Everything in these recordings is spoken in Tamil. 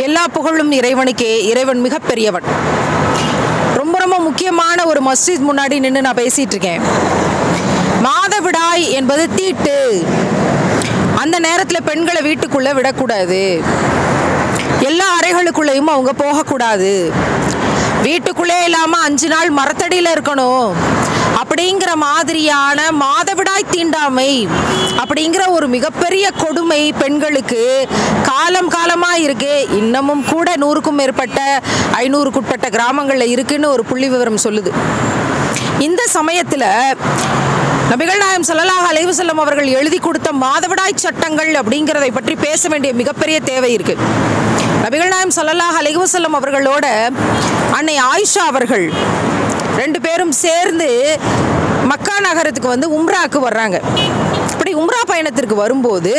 எல்லா புகழும் இறைவனுக்கே இறைவன் மிகப்பெரியவன் ரொம்ப ரொம்ப முக்கியமான ஒரு மஸ்ஜித் முன்னாடி நின்று நான் பேசிட்டு இருக்கேன் மாதவிடாய் என்பது தீட்டு அந்த நேரத்தில் பெண்களை வீட்டுக்குள்ளே விடக்கூடாது எல்லா அறைகளுக்குள்ளேயும் அவங்க போகக்கூடாது வீட்டுக்குள்ளே இல்லாமல் அஞ்சு நாள் மரத்தடியில் இருக்கணும் அப்படிங்கிற மாதிரியான மாதவிடாய் தீண்டாமை அப்படிங்கிற ஒரு மிகப்பெரிய கொடுமை பெண்களுக்கு காலம் காலமாக இருக்கு இன்னமும் கூட நூறுக்கும் மேற்பட்ட ஐநூறுக்குட்பட்ட கிராமங்களில் இருக்குன்னு ஒரு புள்ளி விவரம் சொல்லுது இந்த சமயத்தில் நபிகள் நாயம் ஸல்லல்லாஹு அலைஹி வஸல்லம் அவர்கள் எழுதி கொடுத்த மாதவிடாய் சட்டங்கள் அப்படிங்கிறதை பற்றி பேச வேண்டிய மிகப்பெரிய தேவை இருக்கு நபிகள் நாயம் ஸல்லல்லாஹு அலைஹி வஸல்லம் அவர்களோட அன்னை ஆயிஷா அவர்கள் ரெண்டு பேரும் சேர்ந்து மக்கா நகரத்துக்கு வந்து உம்ராக்கு வர்றாங்க இப்படி உம்ரா பயணத்திற்கு வரும்போது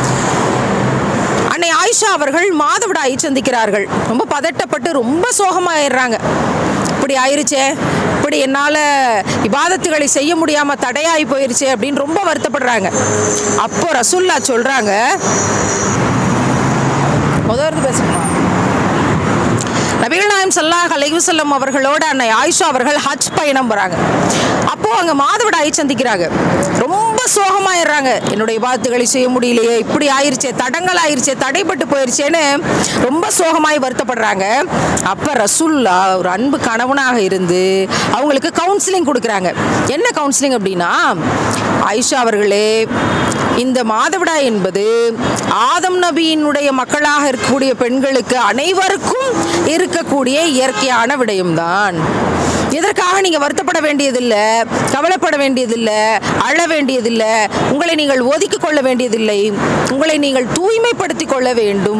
அன்னை ஆயிஷா அவர்கள் மாதவிடாயை சந்திக்கிறார்கள் ரொம்ப பதட்டப்பட்டு ரொம்ப சோகமாயிடுறாங்க இப்படி ஆயிருச்சே இப்படி என்னால் இபாதத்துகளை செய்ய முடியாமல் தடையாகி போயிருச்சே அப்படின்னு ரொம்ப வருத்தப்படுறாங்க அப்போ ரசுல்லா சொல்கிறாங்க முதல்ல பேசுமா நபிகள் நாயம் சல்லாஹ் அலைவசல்லம் அவர்களோட அன்னை ஆயிஷா அவர்கள் ஹஜ் பயணம் வராங்க அப்போ அங்க மாதவிடாயை சந்திக்கிறாங்க ரொம்ப சோகமாயிடுறாங்க என்னுடைய வாத்துகளை செய்ய முடியலையே இப்படி ஆயிருச்சே தடங்கள் ஆயிருச்சே தடைப்பட்டு போயிருச்சேன்னு ரொம்ப சோகமாய் வருத்தப்படுறாங்க அப்ப ரசுல்லா ஒரு அன்பு கணவனாக இருந்து அவங்களுக்கு கவுன்சிலிங் கொடுக்குறாங்க என்ன கவுன்சிலிங் அப்படின்னா ஆயிஷா அவர்களே இந்த மாதவிடாய் என்பது ஆதம் நபியினுடைய மக்களாக இருக்கக்கூடிய பெண்களுக்கு அனைவருக்கும் இருக்கக்கூடிய இயற்கையான விடயம்தான் இதற்காக நீங்க வருத்தப்பட வேண்டியதில்லை கவலைப்பட வேண்டியதில்லை அழ வேண்டியதில்லை உங்களை நீங்கள் ஒதுக்கிக் கொள்ள வேண்டியதில்லை உங்களை நீங்கள் தூய்மைப்படுத்திக் கொள்ள வேண்டும்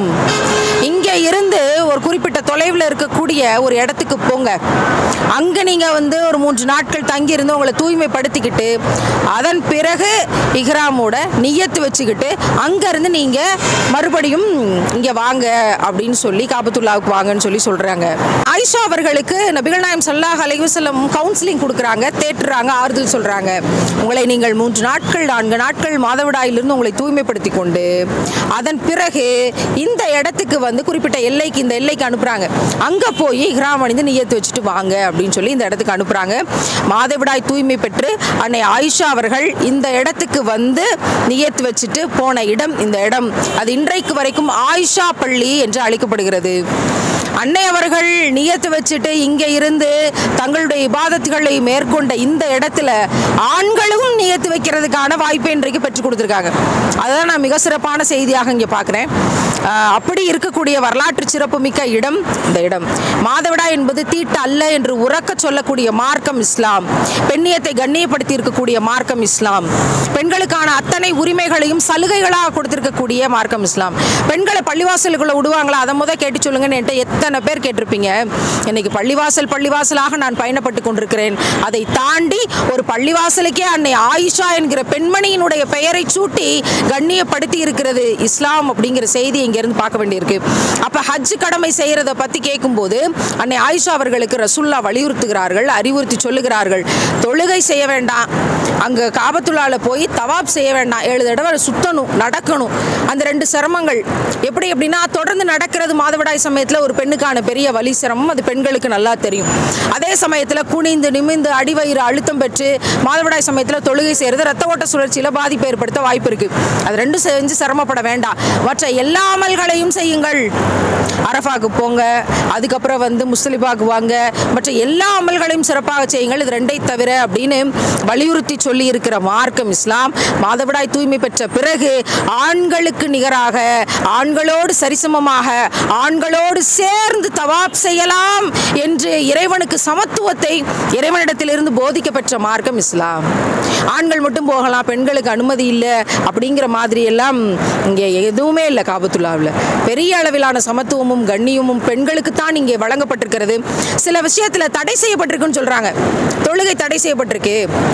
இங்கே இருந்து ஒரு குறிப்பிட்ட தொலைவில் இருக்கக்கூடிய ஒரு இடத்துக்கு போங்க அங்கே நீங்கள் வந்து ஒரு மூன்று நாட்கள் தங்கி இருந்து உங்களை தூய்மைப்படுத்திக்கிட்டு அதன் பிறகு இஹ்ராமோட நியத்து வச்சுக்கிட்டு அங்கேருந்து நீங்கள் மறுபடியும் இங்கே வாங்க அப்படின்னு சொல்லி காபத்துல்லாவுக்கு வாங்கன்னு சொல்லி சொல்கிறாங்க ஆயிஷா அவர்களுக்கு நபிகள் நாயம் சல்லாஹ் அலைவசல்லம் கவுன்சிலிங் கொடுக்குறாங்க தேட்டுறாங்க ஆறுதல் சொல்கிறாங்க உங்களை நீங்கள் மூன்று நாட்கள் நான்கு நாட்கள் மாதவிடாயிலிருந்து உங்களை தூய்மைப்படுத்தி கொண்டு அதன் பிறகு இந்த இடத்துக்கு வந்து குறிப்பிட்ட எல்லைக்கு இந்த எல்லைக்கு அனுப்புகிறாங்க அங்கே போய் இஹ்ராம் அணிந்து நியத்து வச்சுட்டு வாங்க அப்படின்னு சொல்லி இந்த இடத்துக்கு அனுப்புகிறாங்க மாதவிடாய் தூய்மை பெற்று அன்னை ஆயிஷா அவர்கள் இந்த இடத்துக்கு வந்து நியத்து வச்சுட்டு போன இடம் இந்த இடம் அது இன்றைக்கு வரைக்கும் ஆயிஷா பள்ளி என்று அழைக்கப்படுகிறது அன்னை அவர்கள் நியத்து வச்சுட்டு இங்கே இருந்து தங்களுடைய இபாதத்துகளை மேற்கொண்ட இந்த இடத்துல ஆண்களும் நியத்து வைக்கிறதுக்கான வாய்ப்பை இன்றைக்கு பெற்றுக் கொடுத்துருக்காங்க அதுதான் நான் மிக சிறப்பான செய்தியாக இங்கே பார்க்குறேன் அப்படி இருக்கக்கூடிய வரலாற்று சிறப்புமிக்க இடம் இந்த இடம் மாதவிடா என்பது தீட்டு அல்ல என்று உறக்க சொல்லக்கூடிய மார்க்கம் இஸ்லாம் பெண்ணியத்தை கண்ணியப்படுத்தி இருக்கக்கூடிய மார்க்கம் இஸ்லாம் பெண்களுக்கான அத்தனை உரிமைகளையும் சலுகைகளாக கொடுத்திருக்கக்கூடிய மார்க்கம் இஸ்லாம் பெண்களை பள்ளிவாசலுக்குள்ள விடுவாங்களா அதை முத கேட்டு சொல்லுங்கன்னு என்கிட்ட எத்தனை பேர் கேட்டிருப்பீங்க இன்னைக்கு பள்ளிவாசல் பள்ளிவாசலாக நான் பயணப்பட்டு கொண்டிருக்கிறேன் அதை தாண்டி ஒரு பள்ளிவாசலுக்கே அன்னை ஆயிஷா என்கிற பெண்மணியினுடைய பெயரை சூட்டி கண்ணியப்படுத்தி இருக்கிறது இஸ்லாம் அப்படிங்கிற செய்தி இங்கேருந்து பார்க்க வேண்டியிருக்கு அப்போ ஹஜ் கடமை செய்கிறத பற்றி கேட்கும்போது அன்னை ஆயிஷா அவர்களுக்கு ரசுல்லா வலியுறுத்துகிறார்கள் அறிவுறுத்தி சொல்லுகிறார்கள் தொழுகை செய்ய வேண்டாம் அங்கே காபத்துள்ளால போய் தவாப் செய்ய வேண்டாம் ஏழு தடவை சுத்தணும் நடக்கணும் அந்த ரெண்டு சிரமங்கள் எப்படி எப்படின்னா தொடர்ந்து நடக்கிறது மாதவிடாய் சமயத்தில் ஒரு பெண்ணுக்கான பெரிய வலி சிரமம் அது பெண்களுக்கு நல்லா தெரியும் அதே சமயத்தில் குனிந்து நிமிந்து அடிவயிறு அழுத்தம் பெற்று மாதவிடாய் சமயத்தில் தொழுகை செய்கிறது ரத்த ஓட்ட சுழற்சியில் பாதிப்பு ஏற்படுத்த வாய்ப்பு இருக்கு அது ரெண்டும் செஞ்சு சிரமப்பட வேண்டாம் மற்ற எல்லா அமல்களையும் செய்யுங்கள் அரஃபாக்கு போங்க அதுக்கப்புறம் வந்து முஸ்லிபாக்கு வாங்க மற்ற எல்லா அமல்களையும் சிறப்பாக செய்யுங்கள் இது ரெண்டை தவிர அப்படின்னு வலியுறுத்தி சொல்லி இருக்கிற மார்க்கம் இஸ்லாம் மாதவிடாய் தூய்மை பெற்ற பிறகு ஆண்களுக்கு நிகராக ஆண்களோடு சரிசமமாக ஆண்களோடு சேர்ந்து தவாப் செய்யலாம் என்று இறைவனுக்கு சமத்துவத்தை இறைவனிடத்திலிருந்து போதிக்கப்பெற்ற மார்க்கம் இஸ்லாம் ஆண்கள் மட்டும் போகலாம் பெண்களுக்கு அனுமதி இல்லை அப்படிங்கிற மாதிரி எல்லாம் இங்கே எதுவுமே இல்லை காபத்துல்லாவில் பெரிய அளவிலான சமத்துவமும் கண்ணியமும் பெண்களுக்கு தான் இங்கே வழங்கப்பட்டிருக்கிறது சில விஷயத்தில் தடை செய்யப்பட்டிருக்குன்னு சொல்கிறாங்க தொழுகை தடை செய்யப்பட்டிருக்கு மாத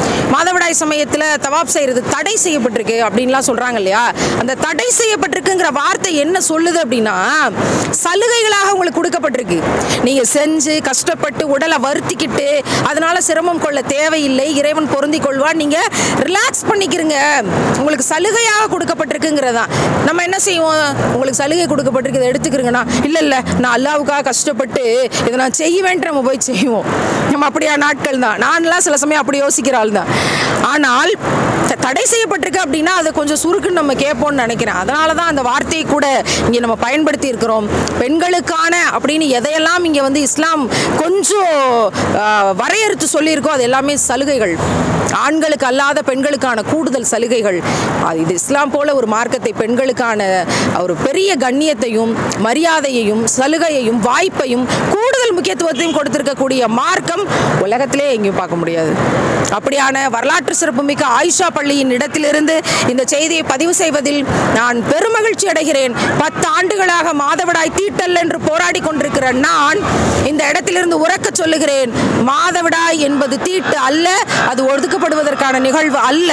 மாதவிடாய் சமயத்தில் தவாப் செய்கிறது தடை செய்யப்பட்டிருக்கு அப்படின்லாம் சொல்கிறாங்க இல்லையா அந்த தடை செய்யப்பட்டிருக்குங்கிற வார்த்தை என்ன சொல்லுது அப்படின்னா சலுகைகளாக உங்களுக்கு கொடுக்கப்பட்டிருக்கு நீங்கள் செஞ்சு கஷ்டப்பட்டு உடலை வருத்திக்கிட்டு அதனால சிரமம் கொள்ள தேவையில்லை இறைவன் பொருந்திக் கொள்வான் நீங்கள் ரிலாக்ஸ் பண்ணிக்கிறங்க உங்களுக்கு சலுகையாக கொடுக்கப்பட்டிருக்குங்கிறதா நம்ம என்ன செய்வோம் உங்களுக்கு சலுகை கொடுக்கப்பட்டிருக்கு இதை எடுத்துக்கிறீங்கன்னா இல்லை இல்லை நான் அல்லாவுக்காக கஷ்டப்பட்டு இதை நான் செய்வேன்ட்டு நம்ம போய் செய்வோம் நம்ம அப்படியா நாட்கள் தான் நான்லாம் சில சமயம் அப்படி யோசிக்கிற ஆள் தான் ஆனால் த- தடை செய்யப்பட்டிருக்கு அப்படின்னா அதை கொஞ்சம் சுருக்குன்னு நம்ம கேட்போம்னு நினைக்கிறேன் அதனால தான் அந்த வார்த்தையை கூட இங்கே நம்ம பயன்படுத்தி இருக்கிறோம் பெண்களுக்கான அப்படின்னு எதையெல்லாம் இங்கே வந்து இஸ்லாம் கொஞ்சம் ஆ, வரையறுத்து சொல்லியிருக்கோ அது எல்லாமே சலுகைகள் ஆண்களுக்கு அல்லாத பெண்களுக்கான கூடுதல் சலுகைகள் அது இது இஸ்லாம் போல ஒரு மார்க்கத்தை பெண்களுக்கான ஒரு பெரிய கண்ணியத்தையும் மரியாதையையும் சலுகையையும் வாய்ப்பையும் கூடுதல் முக்கியத்துவத்தையும் கொடுத்திருக்கக்கூடிய மார்க்கம் உலகத்திலே எங்கேயும் பார்க்க முடியாது அப்படியான வரலாற்று சிறப்புமிக்க ஆயிஷா பள்ளியின் இடத்திலிருந்து இந்த செய்தியை பதிவு செய்வதில் நான் பெருமகிழ்ச்சி அடைகிறேன் பத்து ஆண்டுகளாக மாதவிடாய் தீட்டல் என்று போராடி கொண்டிருக்கிற நான் இந்த இடத்திலிருந்து உறக்க சொல்லுகிறேன் மாதவிடாய் என்பது தீட்டு அல்ல அது ஒதுக்கப்படுவதற்கான நிகழ்வு அல்ல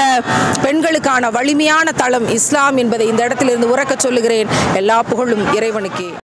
பெண்களுக்கான வலிமையான தளம் இஸ்லாம் என்பதை இந்த இடத்திலிருந்து உறக்க சொல்லுகிறேன் எல்லா புகழும் இறைவனுக்கே